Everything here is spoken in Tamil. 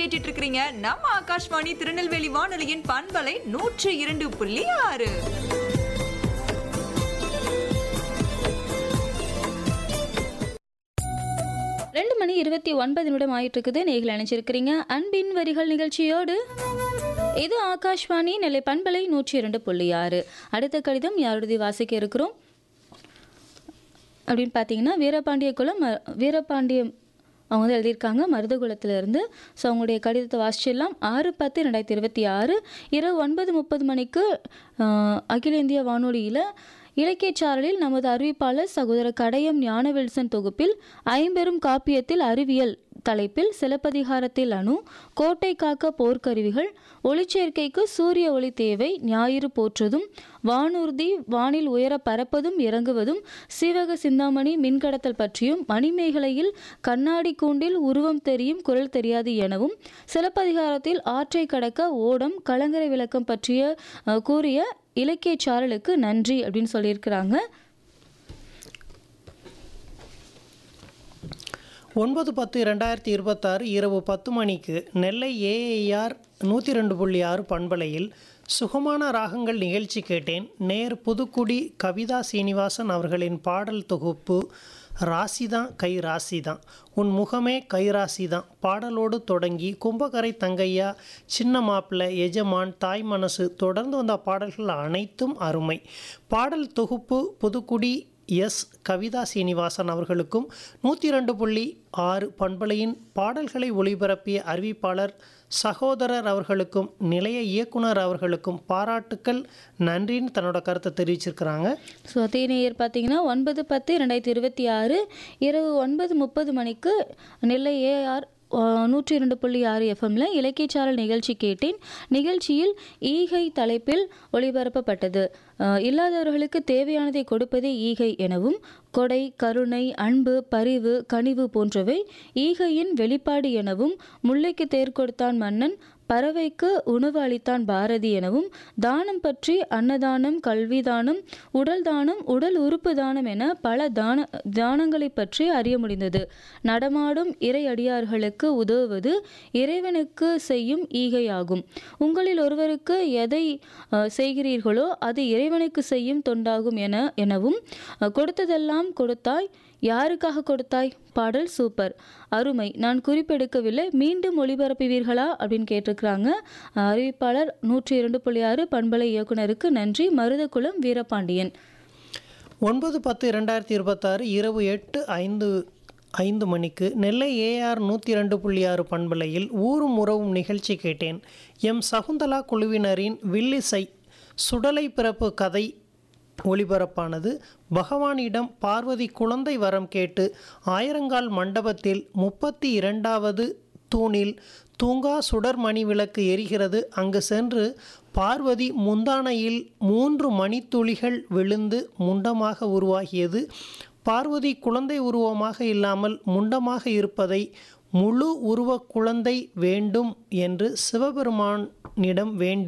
கேட்டுட்டு இருக்கிறீங்க நம்ம ஆகாஷ்வாணி திருநெல்வேலி வானொலியின் பண்பலை நூற்று இரண்டு புள்ளி ஆறு ரெண்டு மணி இருபத்தி ஒன்பது நிமிடம் ஆயிட்டு இருக்குது நீங்கள் நினைச்சிருக்கிறீங்க அன்பின் வரிகள் நிகழ்ச்சியோடு இது ஆகாஷ்வாணி நெல்லை பண்பலை நூற்றி இரண்டு புள்ளி ஆறு அடுத்த கடிதம் யாருடைய வாசிக்க இருக்கிறோம் அப்படின்னு பார்த்தீங்கன்னா வீரபாண்டிய குலம் ம- வீரபாண்டியம் அவங்க வந்து எழுதியிருக்காங்க மருதகுலத்திலிருந்து ஸோ அவங்களுடைய கடிதத்தை வாசிச்சிடலாம் ஆறு பத்து ரெண்டாயிரத்தி இருபத்தி ஆறு இரவு ஒன்பது முப்பது மணிக்கு ஆஹ், அகில இந்திய வானொலியில் இலக்கியச்சாரலில் நமது அறிவிப்பாளர் சகோதரர் கடையம் ஞானவில்சன் தொகுப்பில் ஐம்பெரும் காப்பியத்தில் அறிவியல் தலைப்பில் சிலப்பதிகாரத்தில் அணு கோட்டை காக்க போர்க்கருவிகள் ஒளிச்சேர்க்கைக்கு சூரிய ஒளி தேவை ஞாயிறு போற்றுதும் வானூர்தி வானில் உயர பறப்பதும் இறங்குவதும் சீவக சிந்தாமணி மின்கடத்தல் பற்றியும் மணிமேகலையில் கண்ணாடி கூண்டில் உருவம் தெரியும் குரல் தெரியாது எனவும் சிலப்பதிகாரத்தில் ஆற்றை கடக்க ஓடம் கலங்கரை விளக்கம் பற்றிய அஹ், கூறிய இலக்கியச் சாரலுக்கு நன்றி அப்படின்னு சொல்லியிருக்கிறாங்க ஒன்பது பத்து ரெண்டாயிரத்தி இருபத்தாறு இரவு பத்து மணிக்கு நெல்லை ஏஐஆர் நூற்றி ரெண்டு புள்ளி ஆறு பண்பலையில் சுகமான ராகங்கள் நிகழ்ச்சி கேட்டேன் நேர் புதுக்குடி கவிதா சீனிவாசன் அவர்களின் பாடல் தொகுப்பு ராசிதான் கை ராசிதான் உன் முகமே கை ராசிதான் பாடலோடு தொடங்கி கும்பகரை தங்கையா சின்ன மாப்பிள்ளை எஜமான் தாய் மனசு தொடர்ந்து வந்த பாடல்கள் அனைத்தும் அருமை பாடல் தொகுப்பு புதுக்குடி எஸ் கவிதா சீனிவாசன் அவர்களுக்கும் நூற்றி ரெண்டு புள்ளி ஆறு பண்பலையின் பாடல்களை ஒளிபரப்பிய அறிவிப்பாளர் சகோதரர் அவர்களுக்கும் நிலைய இயக்குனர் அவர்களுக்கும் பாராட்டுக்கள் நன்றின்னு தன்னோட கருத்தை தெரிவிச்சிருக்கிறாங்க ஸோ அதே நேயர் பார்த்தீங்கன்னா ஒன்பது பத்து ரெண்டாயிரத்தி இருபத்தி ஆறு இரவு ஒன்பது முப்பது மணிக்கு நெல்லை ஏஆர் நூற்றி இரண்டு புள்ளி ஆறு எஃப்எம்ல இலக்கியச்சாரல் நிகழ்ச்சி கேட்டேன் நிகழ்ச்சியில் ஈகை தலைப்பில் ஒளிபரப்பப்பட்டது அஹ், இல்லாதவர்களுக்கு தேவையானதை கொடுப்பதே ஈகை எனவும் கொடை கருணை அன்பு பரிவு கனிவு போன்றவை ஈகையின் வெளிப்பாடு எனவும் முல்லைக்கு தேர் கொடுத்தான் மன்னன் பறவைக்கு உணவு அளித்தான் பாரதி எனவும் தானம் பற்றி அன்னதானம் கல்வி தானம் உடல் தானம் உடல் உறுப்பு தானம் என பல தான தானங்களை பற்றி அறிய முடிந்தது நடமாடும் இறை அடியார்களுக்கு உதவுவது இறைவனுக்கு செய்யும் ஈகையாகும் உங்களில் ஒருவருக்கு எதை அஹ், செய்கிறீர்களோ அது இறைவனுக்கு செய்யும் தொண்டாகும் என எனவும் அஹ், கொடுத்ததெல்லாம் கொடுத்தாய் யாருக்காக கொடுத்தாய் பாடல் சூப்பர் அருமை நான் குறிப்பெடுக்கவில்லை மீண்டும் ஒளிபரப்புவீர்களா அப்படின்னு கேட்டிருக்கிறாங்க அஹ், அறிவிப்பாளர் நூற்றி இரண்டு புள்ளி ஆறு பண்பலை இயக்குனருக்கு நன்றி மருதகுலம் வீரபாண்டியன் ஒன்பது பத்து ரெண்டாயிரத்தி இருபத்தாறு இரவு எட்டு ஐந்து ஐந்து மணிக்கு நெல்லை ஏஆர் நூற்றி ரெண்டு புள்ளி ஆறு பண்பலையில் ஊரும் உறவும் நிகழ்ச்சி கேட்டேன் எம் சகுந்தலா குழுவினரின் வில்லிசை சுடலை பிறப்பு கதை ஒளிபரப்பானது பகவானிடம் பார்வதி குழந்தை வரம் கேட்டு ஆயிரங்கால் மண்டபத்தில் முப்பத்தி இரண்டாவது தூணில் தூங்கா சுடர் மணி விளக்கு எரிகிறது அங்கு சென்று பார்வதி முந்தானையில் மூன்று மணித்துளிகள் விழுந்து முண்டமாக உருவாகியது பார்வதி குழந்தை உருவமாக இல்லாமல் முண்டமாக இருப்பதை முழு உருவ குழந்தை வேண்டும் என்று சிவபெருமானிடம் வேண்டி